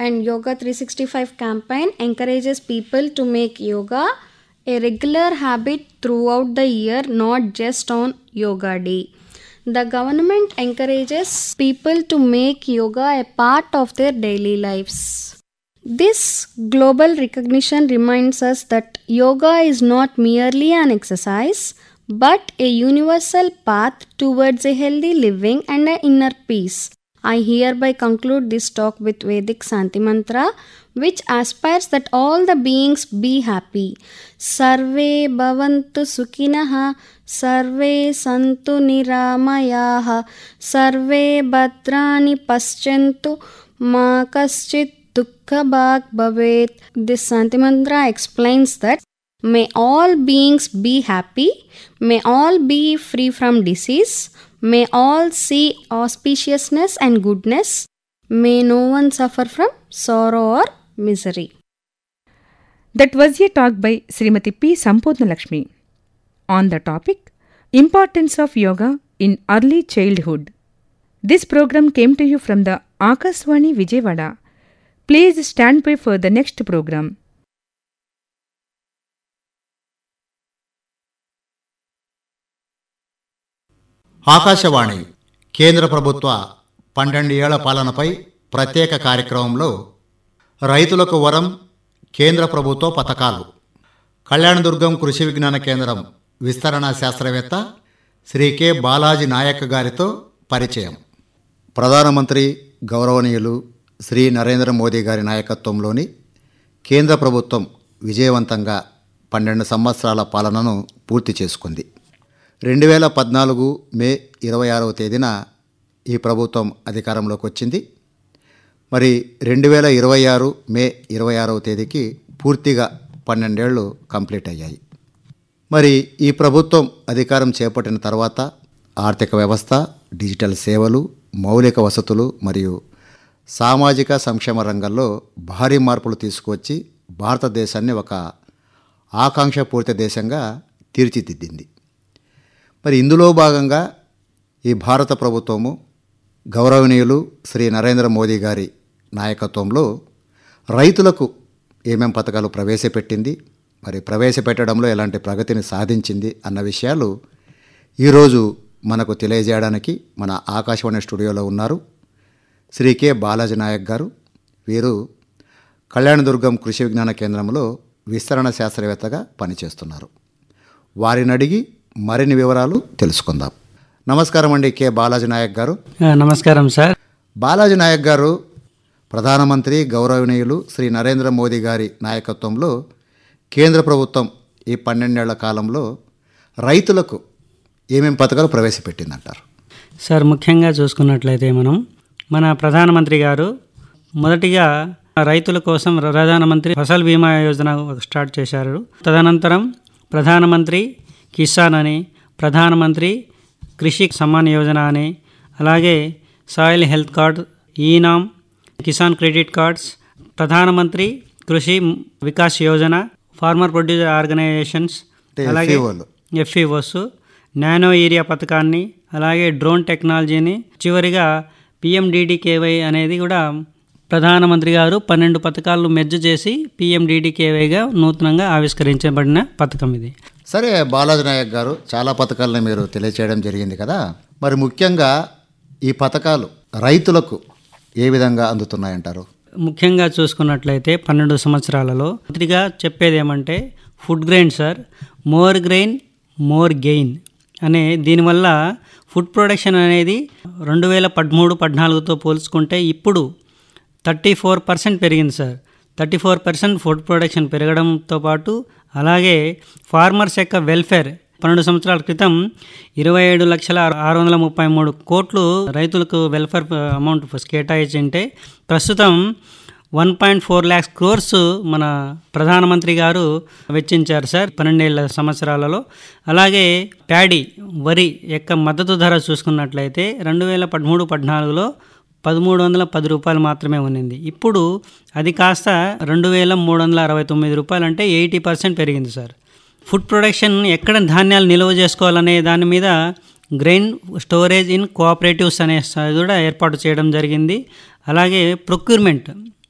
and Yoga 365 campaign encourages people to make yoga a regular habit throughout the year, not just on Yoga Day. The government encourages people to make yoga a part of their daily lives. This global recognition reminds us that yoga is not merely an exercise but a universal path towards a healthy living and an inner peace. I hereby conclude this talk with Vedic Santi Mantra, which aspires that all the beings be happy. Sarve bhavantu sukhinaha, sarve santu niramayaha, sarve bhadrani paschantu, ma kaschit dukkha bhag bhavet. This Santi Mantra explains that May all beings be happy. May all be free from disease. May all see auspiciousness and goodness. May no one suffer from sorrow or misery. That was a talk by Srimati P. Sampurna Lakshmi on the topic Importance of Yoga in Early Childhood. This program came to you from the Akaswani Vijayawada. Please stand by for the next program. Akashvani కేంద్ర ప్రభుత్వ పన్నెండు ఏళ్ల పాలనపై ప్రత్యేక కార్యక్రమంలో రైతులకు వరం కేంద్ర ప్రభుత్వ పథకాలు కళ్యాణదుర్గం కృషి విజ్ఞాన కేంద్రం విస్తరణ శాస్త్రవేత్త శ్రీ కె బాలాజీ నాయక్ గారితో పరిచయం ప్రధానమంత్రి గౌరవనీయులు శ్రీ నరేంద్ర మోదీ గారి నాయకత్వంలోని కేంద్ర ప్రభుత్వం విజయవంతంగా పన్నెండు సంవత్సరాల పాలనను పూర్తి చేసుకుంది రెండు వేల పద్నాలుగు మే ఇరవై ఆరవ తేదీన ఈ ప్రభుత్వం అధికారంలోకి వచ్చింది మరి రెండు వేల ఇరవై ఆరు మే ఇరవై ఆరవ తేదీకి పూర్తిగా పన్నెండేళ్లు కంప్లీట్ అయ్యాయి మరి ఈ ప్రభుత్వం అధికారం చేపట్టిన తర్వాత ఆర్థిక వ్యవస్థ డిజిటల్ సేవలు మౌలిక వసతులు మరియు సామాజిక సంక్షేమ రంగంలో భారీ మార్పులు తీసుకువచ్చి భారతదేశాన్ని ఒక ఆకాంక్షపూరిత దేశంగా తీర్చిదిద్దింది మరి ఇందులో భాగంగా ఈ భారత ప్రభుత్వము గౌరవనీయులు శ్రీ నరేంద్ర మోదీ గారి నాయకత్వంలో రైతులకు ఏమేం పథకాలు ప్రవేశపెట్టింది మరి ప్రవేశపెట్టడంలో ఎలాంటి ప్రగతిని సాధించింది అన్న విషయాలు ఈరోజు మనకు తెలియజేయడానికి మన ఆకాశవాణి స్టూడియోలో ఉన్నారు శ్రీ కె బాలాజీ నాయక్ గారు వీరు కళ్యాణదుర్గం కృషి విజ్ఞాన కేంద్రంలో విస్తరణ శాస్త్రవేత్తగా పనిచేస్తున్నారు వారిని అడిగి మరిన్ని వివరాలు తెలుసుకుందాం నమస్కారం అండి కె బాలాజీ నాయక్ గారు ఆ, నమస్కారం సార్ బాలాజీ నాయక్ గారు ప్రధానమంత్రి గౌరవనీయులు శ్రీ నరేంద్ర మోదీ గారి నాయకత్వంలో కేంద్ర ప్రభుత్వం ఈ పన్నెండేళ్ల కాలంలో రైతులకు ఏమేం పథకాలు ప్రవేశపెట్టిందంటారు సార్ ముఖ్యంగా చూసుకున్నట్లయితే మనం మన ప్రధానమంత్రి గారు మొదటిగా రైతుల కోసం ప్రధానమంత్రి ఫసల్ బీమా యోజన స్టార్ట్ చేశారు తదనంతరం ప్రధానమంత్రి కిసాన్ అని ప్రధానమంత్రి కృషి సమ్మాన్ యోజన అని అలాగే soil health card eNAM Kisan credit cards Pradhan Mantri Krishi Vikas Yojana farmer producer organisations అంటే అలాగే FAO లు. ఎఫ్ఈఓస్ నానో ఏరియా పథకాన్ని అలాగే డ్రోన్ టెక్నాలజీని చివరిగా పిఎండిడికేవై అనేది కూడా ప్రధానమంత్రి గారు పన్నెండు పథకాలను మెర్జ్ చేసి పిఎండిడికేవైగా నూతనంగా ఆవిష్కరించబడిన పథకం ఇది సరే బాలాజీ నాయక్ గారు చాలా పథకాలను మీరు తెలియచేయడం జరిగింది కదా మరి ముఖ్యంగా ఈ పథకాలు రైతులకు ఏ విధంగా అందుతున్నాయంటారు ముఖ్యంగా చూసుకున్నట్లయితే పన్నెండు సంవత్సరాలలో మొదటిగా చెప్పేది ఏమంటే food grain sir more grain more gain అనే దీనివల్ల ఫుడ్ ప్రొడక్షన్ అనేది రెండు వేల పదమూడు పద్నాలుగుతో పోల్చుకుంటే ఇప్పుడు థర్టీ ఫోర్ పర్సెంట్ పెరిగింది sir thirty four percent food production పెరగడంతో పాటు అలాగే ఫార్మర్స్ యొక్క వెల్ఫేర్ పన్నెండు సంవత్సరాల క్రితం ఇరవై ఏడు లక్షల ఆరు వందల ముప్పై మూడు కోట్లు రైతులకు వెల్ఫేర్ అమౌంట్ కేటాయించింటే ప్రస్తుతం one point four lakhs crores మన ప్రధానమంత్రి గారు వెచ్చించారు సార్ పన్నెండేళ్ల సంవత్సరాలలో అలాగే ప్యాడీ వరి యొక్క మద్దతు ధర చూసుకున్నట్లయితే రెండు వేల పదమూడు పద్నాలుగులో పదమూడు వందల పది రూపాయలు మాత్రమే ఉన్నింది ఇప్పుడు అది కాస్త రెండు వేల మూడు వందల అరవై తొమ్మిది రూపాయలు అంటే ఎయిటీ పర్సెంట్ పెరిగింది సార్ ఫుడ్ ప్రొడక్షన్ ఎక్కడ ధాన్యాలు నిల్వ చేసుకోవాలనే దాని మీద గ్రెయిన్ స్టోరేజ్ ఇన్ కోఆపరేటివ్స్ అనే స- కూడా ఏర్పాటు చేయడం జరిగింది అలాగే ప్రొక్యూర్మెంట్